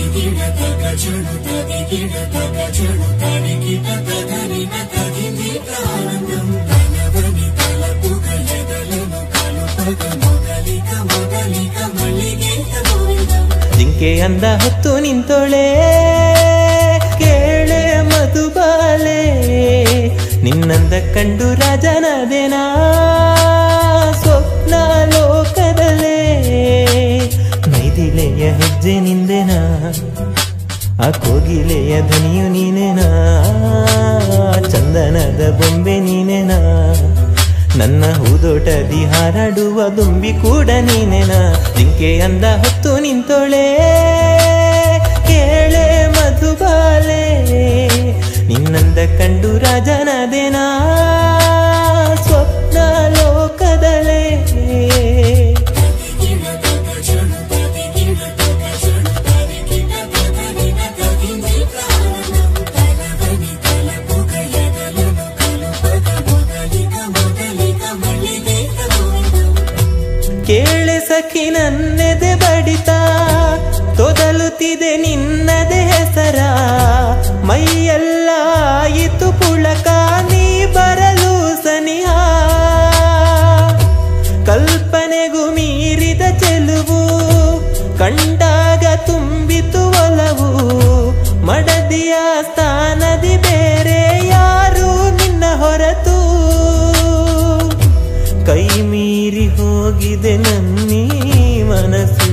ಜಿಂಕೆ ಅಂದ ಹೊತ್ತು ನಿಂತೊಳೆ ಕೇಳೆ ಮಧುಬಾಲೆ ನಿನ್ನಂದ ಕಂಡು ರಾಜನಾದೆನಾ ಸ್ವಪ್ನ ಲೋಕದಲ್ಲೇ ನೈದಿಲೆಯ ಹೆಜ್ಜೆ ನಿಂದೆನಾ ಆ ಕೋಗಿಲೆಯ ಧ್ವನಿಯು ನೀನೇನಾ ಚಂದನದ ಬೊಂಬೆ ನೀನೇನಾ ನನ್ನ ಹೂದೋಟದಿ ಹಾರಾಡುವ ದುಂಬಿ ಕೂಡ ನೀನೇನಾ ಜಿಂಕೆ ಅಂದ ಹೊತ್ತು ನಿಂತೊಳೆ ಕೇಳೆ ಮಧುಬಾಲೆ ನಿನ್ನಂದ ಕಂಡು ರಾಜನಾದೆನಾ ಸ್ವಪ್ನ ಲೋಕದಲೇ ಕೇಳೆ ಸಖಿ ನನ್ನೆದೆ ಬಡಿತ ತೊದಲುತ್ತಿದೆ ನಿನ್ನದೆ ಹೆಸರ ಮೈಯೆಲ್ಲ ಆಯಿತು ಪುಳಕ ನೀ ಬರಲು ಸನಿಹ ಕಲ್ಪನೆಗೂ ಮೀರಿದ ಚೆಲುವು ಕಂಡಾಗ ತುಂಬಿತು ಒಲವು ಮಡದಿಯ ಸ್ಥಾನದಿ ಬೇರೆ ಯಾರು ನಿನ್ನ ಹೊರತು ಕೈ ಮೀರಿ ಹೋಗಿದೆ ನನ್ನೀ ಮನಸ್ಸು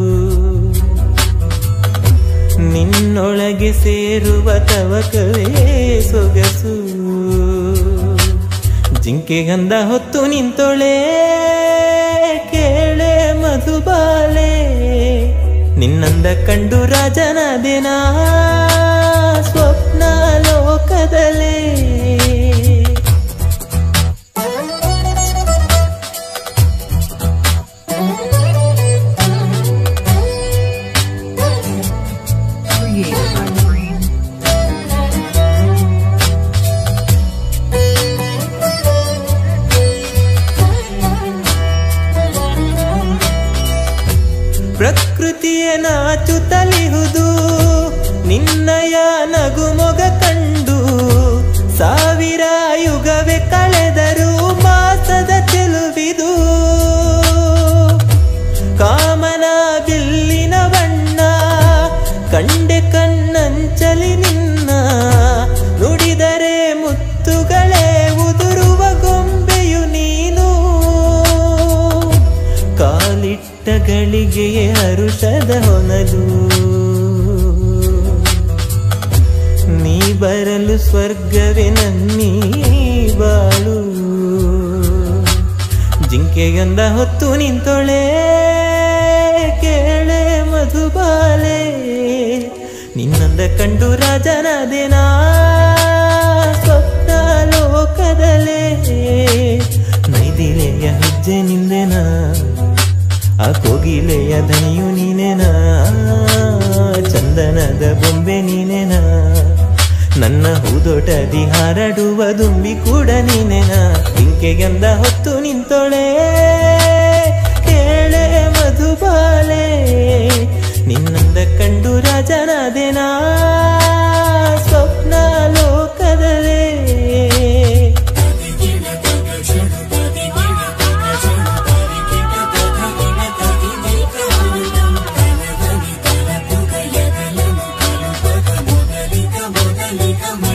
ನಿನ್ನೊಳಗೆ ಸೇರುವ ತವಕವೇ ಸೊಗಸು ಜಿಂಕೆ ಗಂಧ ಹೊತ್ತು ನಿಂತೊಳೆ ಕೇಳೆ ಮಧುಬಾಲೆ ನಿನ್ನಂದ ಕಂಡು ರಾಜನಾದೆನಾ ಸ್ವಪ್ನ ಲೋಕದಲೇ Created by Dream. ಪ್ರಕೃತಿಯ ನಾಚುತ್ತಲಿಹುದು ನಿನ್ನಯ ನಗುಮೊಗ ಕಂಡು ಸಾವಿರ ಯುಗವೇ ಕಳೆದರೂ ಮಾಸದ ಚೆಲುವಿದು ಕಾಮನ ಬಿಲ್ಲಿನ ಬಣ್ಣ ಕಂಡೆ ಕಣ್ಣಂಚಲಿ ನಿನ್ನ ನುಡಿದರೆ ಮುತ್ತುಗಳೇ ಉದುರುವ ಗೊಂಬೆಯು ನೀನು ಕಾಲಿಟ್ಟ ಗಳಿಗೆಯೇ ಹರುಷದ ಹೊನಲು ನೀ ಬರಲು ಸ್ವರ್ಗವೇ ನನ್ನೀ ಬಾಳು ಜಿಂಕೆಯೊಂದ ಹೊತ್ತು ನಿಂತೊಳೆ ಕೇಳೆ ಮಧುಬಾಲೆ ನಿನ್ನಂದ ಕಂಡು ರಾಜನಾದೆನಾ ಸ್ವಪ್ನ ಲೋಕದಲೇ ನೈದಿಲೆಯ ಹೆಜ್ಜೆ ನಿಂದೆನಾ ಆ ಕೋಗಿಲೆಯ ದನಿಯು ನೀನೇನಾ ಚಂದನದ ಬೊಂಬೆ ನೀನೇನಾ ನನ್ನ ಹೂದೋಟದಿ ಹಾರಾಡುವ ದುಂಬಿ ಕೂಡ ನೀನೇನಾ ಇಂಕೆಗೆಂದ ಹೊತ್ತು ನಿಂತೊಳೆ ಕೇಳೆ ಮಧುಬಾಲೆ ನಿನ್ನಂದ ಕಂಡು ರಾಜನಾದೆನಾ ಸ್ವಪ್ನ ಲೋಕದಲೇ Come on.